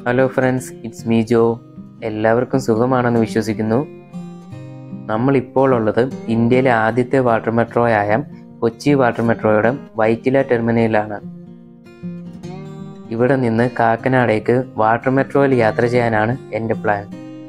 hello friends it's me Jo എല്ലാവർക്കും സുഖമാണെന്ന് വിശ്വസിക്കുന്നു നമ്മൾ ഇപ്പോൾ ഉള്ളത് ഇന്ത്യയിലെ ആദ്യത്തെ വാട്ടർ മെട്രോയായ കൊച്ചി വാട്ടർ മെട്രോയുടെ വൈറ്റില ടെർമിനലിലാണ് ഇവിടെ നിന്ന് കാക്കനാടേക്ക് വാട്ടർ മെട്രോയിൽ യാത്ര ചെയ്യാനാണ് എൻ്റെ പ്ലാൻ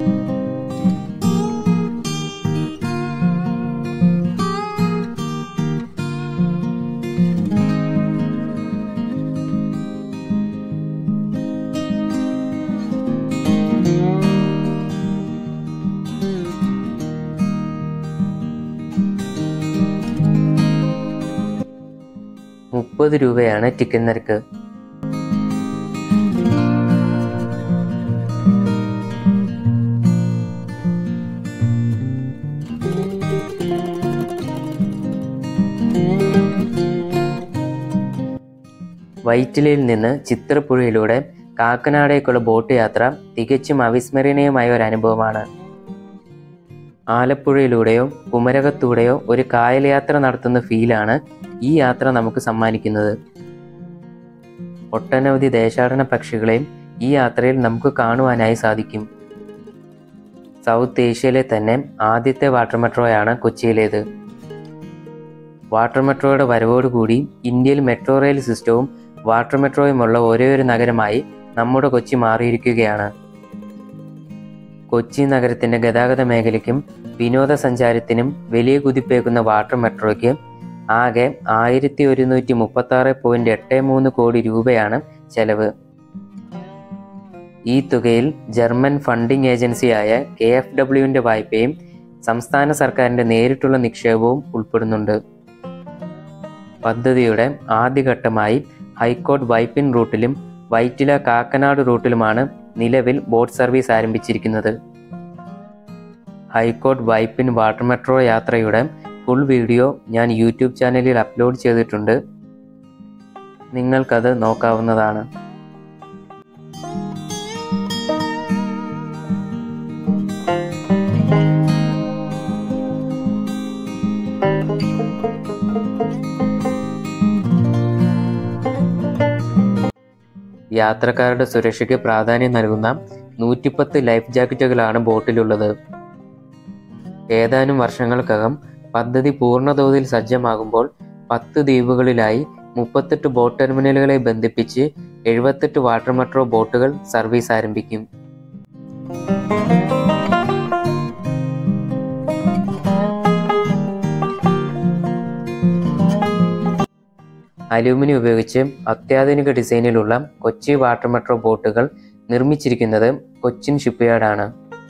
മുപ്പത് രൂപയാണ് ടിക്കറ്റ് നിരക്ക് വൈറ്റിലയിൽ നിന്ന് ചിത്രപ്പുഴയിലൂടെ കാക്കനാടേക്കുള്ള ബോട്ട് യാത്ര തികച്ചും അവിസ്മരണീയമായ ഒരു അനുഭവമാണ് ആലപ്പുഴയിലൂടെയോ കുമരകത്തൂടെയോ ഒരു കായൽ യാത്ര നടത്തുന്ന ഫീലാണ് ഈ യാത്ര നമുക്ക് സമ്മാനിക്കുന്നത് ഒട്ടനവധി ദേശാടന പക്ഷികളെയും ഈ യാത്രയിൽ നമുക്ക് കാണുവാനായി സാധിക്കും സൗത്ത് ഏഷ്യയിലെ തന്നെ ആദ്യത്തെ വാട്ടർ മെട്രോയാണ് കൊച്ചിയിലേത് വാട്ടർ മെട്രോയുടെ വരവോടുകൂടി ഇന്ത്യയിൽ മെട്രോ റെയിൽ സിസ്റ്റവും വാട്ടർ മെട്രോയുമുള്ള ഒരേ ഒരു നഗരമായി നമ്മുടെ കൊച്ചി മാറിയിരിക്കുകയാണ് കൊച്ചി നഗരത്തിന്റെ ഗതാഗത മേഖലയ്ക്കും വിനോദസഞ്ചാരത്തിനും വലിയ കുതിപ്പേക്കുന്ന വാട്ടർ മെട്രോയ്ക്ക് ആകെ ആയിരത്തി ഒരുന്നൂറ്റി മുപ്പത്തി ആറ് പോയിന്റ് എട്ട് മൂന്ന് കോടി രൂപയാണ് ചെലവ് ഈ തുകയിൽ ജർമ്മൻ ഫണ്ടിംഗ് ഏജൻസിയായ കെ എഫ് ഡബ്ല്യുവിന്റെ വായ്പയും സംസ്ഥാന സർക്കാരിന്റെ നേരിട്ടുള്ള നിക്ഷേപവും ഉൾപ്പെടുന്നുണ്ട് പദ്ധതിയുടെ ആദ്യഘട്ടമായി ഹൈക്കോർട്ട് വൈപ്പിൻ റൂട്ടിലും വൈറ്റില കാക്കനാട് റൂട്ടിലുമാണ് നിലവിൽ ബോട്ട് സർവീസ് ആരംഭിച്ചിരിക്കുന്നത് ഹൈക്കോർട്ട് വൈപ്പിൻ വാട്ടർ മെട്രോ യാത്രയുടെ ഫുൾ വീഡിയോ ഞാൻ യൂട്യൂബ് ചാനലിൽ അപ്ലോഡ് ചെയ്തിട്ടുണ്ട് നിങ്ങൾക്കത് നോക്കാവുന്നതാണ് യാത്രക്കാരുടെ സുരക്ഷയ്ക്ക് പ്രാധാന്യം നൽകുന്ന നൂറ്റിപ്പത്ത് ലൈഫ് ജാക്കറ്റുകളാണ് ബോട്ടിലുള്ളത് ഏതാനും വർഷങ്ങൾക്കകം പദ്ധതി പൂർണ്ണതോതിൽ സജ്ജമാകുമ്പോൾ പത്ത് ദ്വീപുകളിലായി മുപ്പത്തെട്ട് ബോട്ട് ടെർമിനലുകളെ ബന്ധിപ്പിച്ച് എഴുപത്തെട്ട് വാട്ടർ മെട്രോ ബോട്ടുകൾ സർവീസ് ആരംഭിക്കും അലൂമിനിയം ഉപയോഗിച്ച് അത്യാധുനിക ഡിസൈനിലുള്ള കൊച്ചി വാട്ടർ മെട്രോ ബോട്ടുകൾ നിർമ്മിച്ചിരിക്കുന്നത് കൊച്ചിൻ ഷിപ്പ്യാർഡാണ്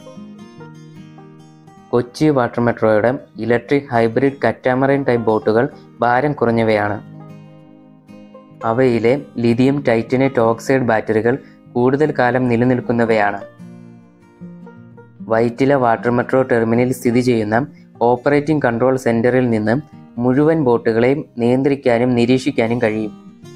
കൊച്ചി വാട്ടർ മെട്രോയുടെ ഇലക്ട്രിക് ഹൈബ്രിഡ് കറ്റാമറൈൻ ടൈപ്പ് ബോട്ടുകൾ ഭാരം കുറഞ്ഞവയാണ് അവയിലെ ലിഥിയം ടൈറ്റനേറ്റ് ഓക്സൈഡ് ബാറ്ററികൾ കൂടുതൽ കാലം നിലനിൽക്കുന്നവയാണ് വൈറ്റില വാട്ടർ മെട്രോ ടെർമിനൽ സ്ഥിതി ചെയ്യുന്ന ഓപ്പറേറ്റിംഗ് കൺട്രോൾ സെന്ററിൽ നിന്ന് മുഴുവൻ ബോട്ടുകളെയും നിയന്ത്രിക്കാനും നിരീക്ഷിക്കാനും കഴിയും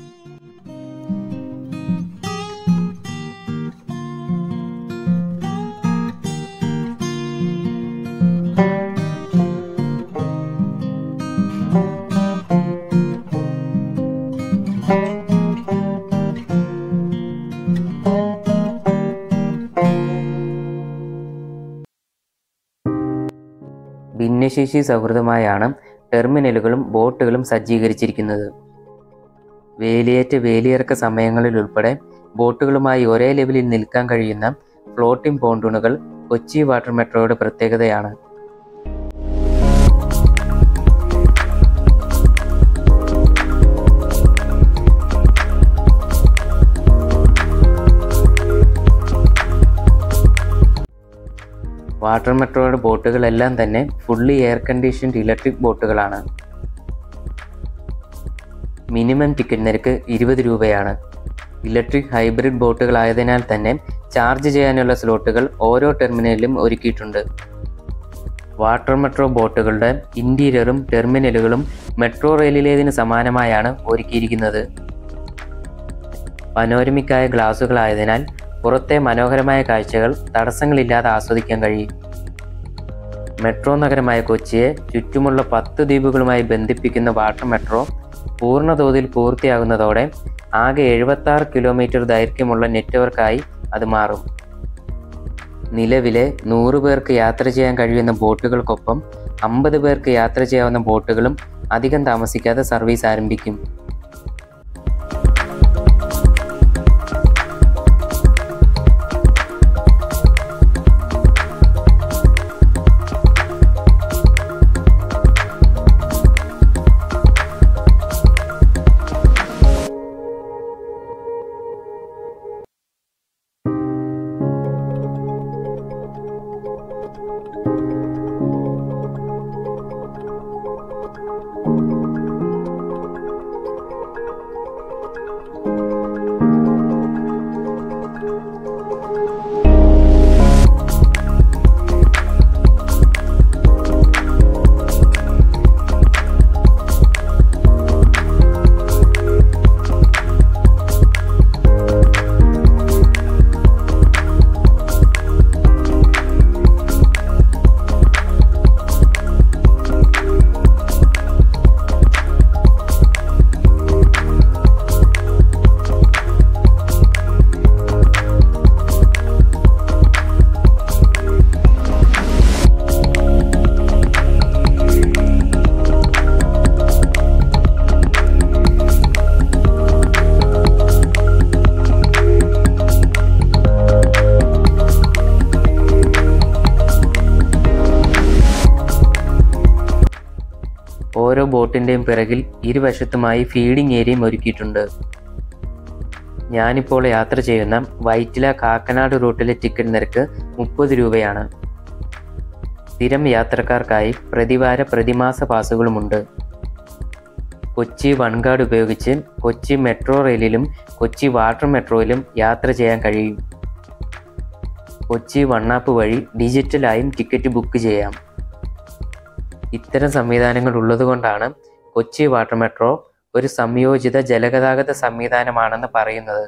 ഭിന്നശേഷി സൗഹൃദമായാണ് ടെർമിനലുകളും ബോട്ടുകളും സജ്ജീകരിച്ചിരിക്കുന്നത് വേലിയേറ്റ വേലിയിറക്ക സമയങ്ങളിൽ ഉൾപ്പെടെ ബോട്ടുകളുമായി ഒരേ ലെവലിൽ നിൽക്കാൻ കഴിയുന്ന ഫ്ലോട്ടിംഗ് പോണ്ടൂണുകൾ കൊച്ചി വാട്ടർ മെട്രോയുടെ പ്രത്യേകതയാണ് വാട്ടർ മെട്രോയുടെ ബോട്ടുകളെല്ലാം തന്നെ ഫുള്ളി എയർ കണ്ടീഷൻഡ് ഇലക്ട്രിക് ബോട്ടുകളാണ് മിനിമം ടിക്കറ്റ് നിരക്ക് ഇരുപത് രൂപയാണ് ഇലക്ട്രിക് ഹൈബ്രിഡ് ബോട്ടുകളായതിനാൽ തന്നെ ചാർജ് ചെയ്യാനുള്ള സ്ലോട്ടുകൾ ഓരോ ടെർമിനലിലും ഒരുക്കിയിട്ടുണ്ട് വാട്ടർ മെട്രോ ബോട്ടുകളുടെ ഇന്റീരിയറും ടെർമിനലുകളും മെട്രോ റെയിലിലേതിന് സമാനമായാണ് ഒരുക്കിയിരിക്കുന്നത് പനോരമിക്കായ ഗ്ലാസുകളായതിനാൽ പുറത്തെ മനോഹരമായ കാഴ്ചകൾ തടസ്സങ്ങളില്ലാതെ ആസ്വദിക്കാൻ കഴിയും മെട്രോ നഗരമായ കൊച്ചിയെ ചുറ്റുമുള്ള പത്ത് ദ്വീപുകളുമായി ബന്ധിപ്പിക്കുന്ന വാട്ടർ മെട്രോ പൂർണ്ണതോതിൽ പൂർത്തിയാകുന്നതോടെ ആകെ എഴുപത്തി കിലോമീറ്റർ ദൈർഘ്യമുള്ള നെറ്റ്വർക്കായി അത് മാറും നിലവിലെ നൂറ് പേർക്ക് യാത്ര ചെയ്യാൻ കഴിയുന്ന ബോട്ടുകൾക്കൊപ്പം അമ്പത് പേർക്ക് യാത്ര ചെയ്യാവുന്ന ബോട്ടുകളും അധികം താമസിക്കാതെ സർവീസ് ആരംഭിക്കും ഓരോ ബോട്ടിൻ്റെയും പിറകിൽ ഇരുവശത്തുമായി ഫീഡിംഗ് ഏരിയയും ഒരുക്കിയിട്ടുണ്ട് ഞാനിപ്പോൾ യാത്ര ചെയ്യുന്ന വൈറ്റില കാക്കനാട് റൂട്ടിലെ ടിക്കറ്റ് നിരക്ക് മുപ്പത് രൂപയാണ് സ്ഥിരം യാത്രക്കാർക്കായി പ്രതിവാര പ്രതിമാസ പാസുകളുമുണ്ട് കൊച്ചി വൺഗാർഡ് ഉപയോഗിച്ച് കൊച്ചി മെട്രോ റെയിലിലും കൊച്ചി വാട്ടർ മെട്രോയിലും യാത്ര ചെയ്യാൻ കഴിയും കൊച്ചി വണ്ണാപ്പ് വഴി ഡിജിറ്റലായും ടിക്കറ്റ് ബുക്ക് ചെയ്യാം ഇത്തരം സംവിധാനങ്ങൾ ഉള്ളതുകൊണ്ടാണ് കൊച്ചി വാട്ടർ മെട്രോ ഒരു സംയോജിത ജലഗതാഗത സംവിധാനമാണെന്ന് പറയുന്നത്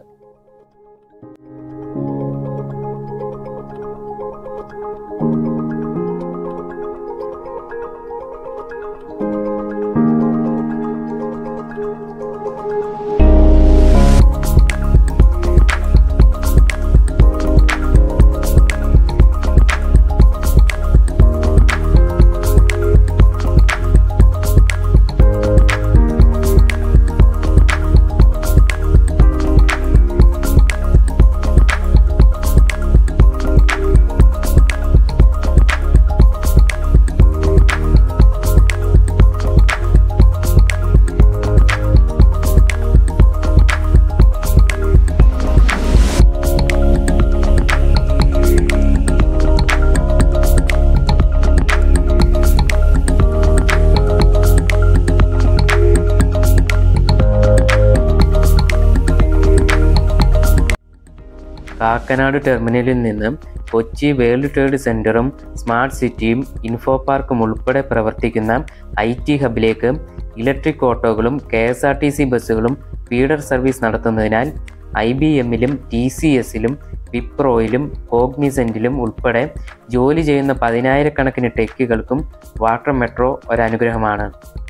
കാക്കനാട് ടെർമിനലിൽ നിന്ന് കൊച്ചി വേൾഡ് ട്രേഡ് സെന്ററും സ്മാർട്ട് സിറ്റിയും ഇൻഫോ പാർക്കും ഉൾപ്പെടെ പ്രവർത്തിക്കുന്ന ഐ ടി ഹബിലേക്ക് ഇലക്ട്രിക് ഓട്ടോകളും K S R T C ബസ്സുകളും ഫീഡർ സർവീസ് നടത്തുന്നതിനാൽ ഐ ബി എമ്മിലും ടി സി എസിലും വിപ്രോയിലും കോഗ്നിസെന്റിലും ഉൾപ്പെടെ ജോലി ചെയ്യുന്ന പതിനായിരക്കണക്കിന് ടെക്കുകൾക്കും വാട്ടർ മെട്രോ ഒരനുഗ്രഹമാണ്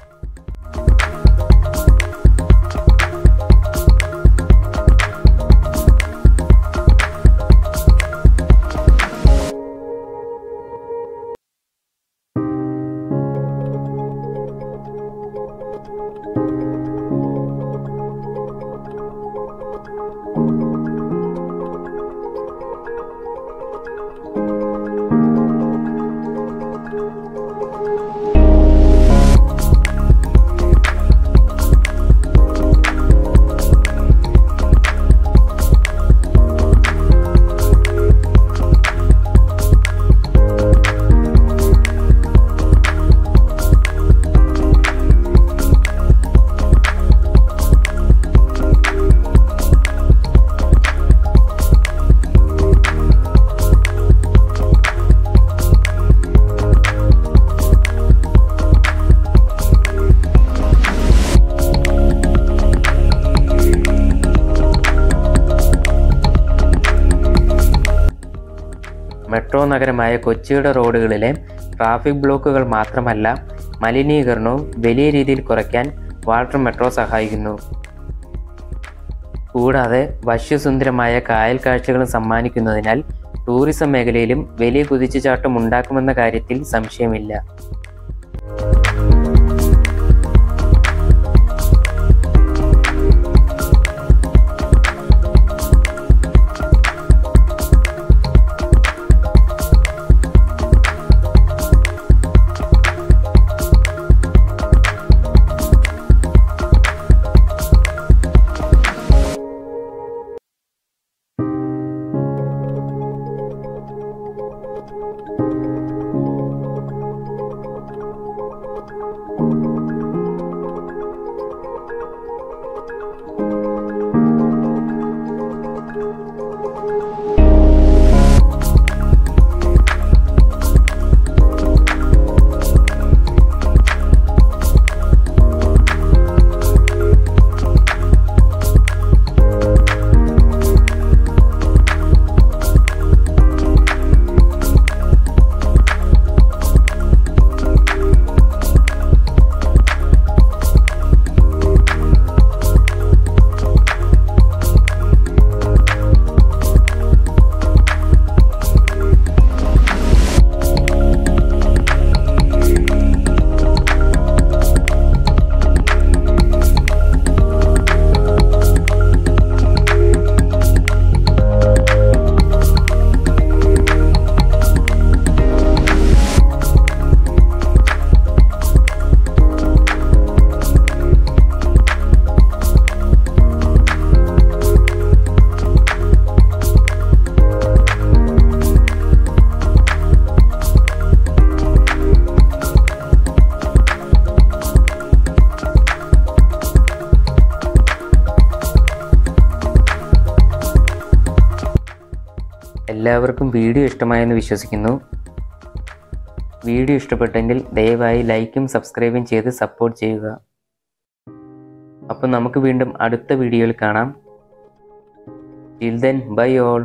മെട്രോ നഗരമായ കൊച്ചിയുടെ റോഡുകളിലെ ട്രാഫിക് ബ്ലോക്കുകൾ മാത്രമല്ല മലിനീകരണവും വലിയ രീതിയിൽ കുറയ്ക്കാൻ വാട്ടർ മെട്രോ സഹായിക്കുന്നു കൂടാതെ വശ്യസുന്ദരമായ കായൽ കാഴ്ചകളും സമ്മാനിക്കുന്നതിനാൽ ടൂറിസം മേഖലയിലും വലിയ കുതിച്ചുചാട്ടം ഉണ്ടാക്കുമെന്ന കാര്യത്തിൽ സംശയമില്ല എല്ലാവർക്കും വീഡിയോ ഇഷ്ടമായെന്ന് വിശ്വസിക്കുന്നു വീഡിയോ ഇഷ്ടപ്പെട്ടെങ്കിൽ ദയവായി ലൈക്കും സബ്സ്ക്രൈബും ചെയ്ത് സപ്പോർട്ട് ചെയ്യുക അപ്പോൾ നമുക്ക് വീണ്ടും അടുത്ത വീഡിയോയിൽ കാണാം ടിൽ ദെൻ ബൈ ഓൾ